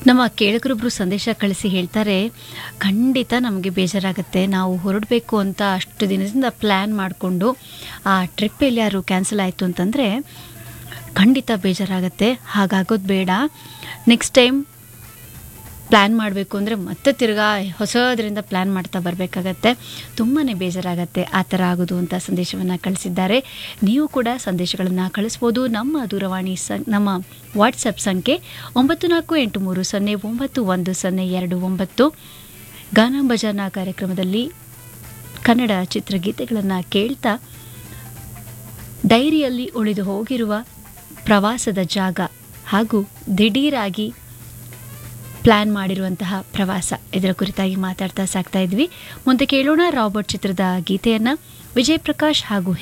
ನಮ್ಮ ಕೇಳಕರೊಬ್ರು ಸಂದೇಶ ಕಳಿಸಿ ಹೇಳ್ತಾರೆ ಖಂಡಿತ ನಮಗೆ ಬೇಜಾರಾಗುತ್ತೆ ನಾವು ಹೊರಡಬೇಕು ಅಂತ ಅಷ್ಟು ದಿನದಿಂದ ಪ್ಲ್ಯಾನ್ ಮಾಡಿಕೊಂಡು ಆ ಟ್ರಿಪ್ ಎಲ್ಲಾರು ಕ್ಯಾನ್ಸಲ್ ಆಯಿತು ಅಂತಂದರೆ ಖಂಡಿತ ಬೇಜಾರಾಗುತ್ತೆ ಹಾಗಾಗೋದು ಬೇಡ ನೆಕ್ಸ್ಟ್ ಟೈಮ್ ಪ್ಲ್ಯಾನ್ ಮಾಡಬೇಕು ಅಂದರೆ ಮತ್ತೆ ತಿರ್ಗಾ ಹೊಸದರಿಂದ ಪ್ಲ್ಯಾನ್ ಮಾಡ್ತಾ ಬರಬೇಕಾಗತ್ತೆ ತುಂಬಾ ಬೇಜಾರಾಗತ್ತೆ ಆ ಥರ ಆಗೋದು ಅಂತ ಸಂದೇಶವನ್ನು ಕಳಿಸಿದ್ದಾರೆ ನೀವು ಕೂಡ ಸಂದೇಶಗಳನ್ನು ಕಳಿಸ್ಬೋದು ನಮ್ಮ ದೂರವಾಣಿ ಸಂ ನಮ್ಮ ವಾಟ್ಸಪ್ ಸಂಖ್ಯೆ ಒಂಬತ್ತು ನಾಲ್ಕು ಎಂಟು ಮೂರು ಸೊನ್ನೆ ಒಂಬತ್ತು ಒಂದು ಸೊನ್ನೆ ಎರಡು ಒಂಬತ್ತು ಗಾನ ಭಜನಾ ಕಾರ್ಯಕ್ರಮದಲ್ಲಿ ಕನ್ನಡ ಚಿತ್ರಗೀತೆಗಳನ್ನು ಕೇಳ್ತಾ ಡೈರಿಯಲ್ಲಿ ಉಳಿದು ಹೋಗಿರುವ ಪ್ರವಾಸದ ಜಾಗ ಹಾಗೂ ದಿಢೀರಾಗಿ ಪ್ಲ್ಯಾನ್ ಮಾಡಿರುವಂತಹ ಪ್ರವಾಸ ಇದರ ಕುರಿತಾಗಿ ಮಾತಾಡ್ತಾ ಸಾಕ್ತಾ ಇದ್ವಿ ಮುಂದೆ ಕೇಳೋಣ ರಾಬರ್ಟ್ ಚಿತ್ರದ ಗೀತೆಯನ್ನು ವಿಜಯ್ ಪ್ರಕಾಶ್ ಹಾಗೂ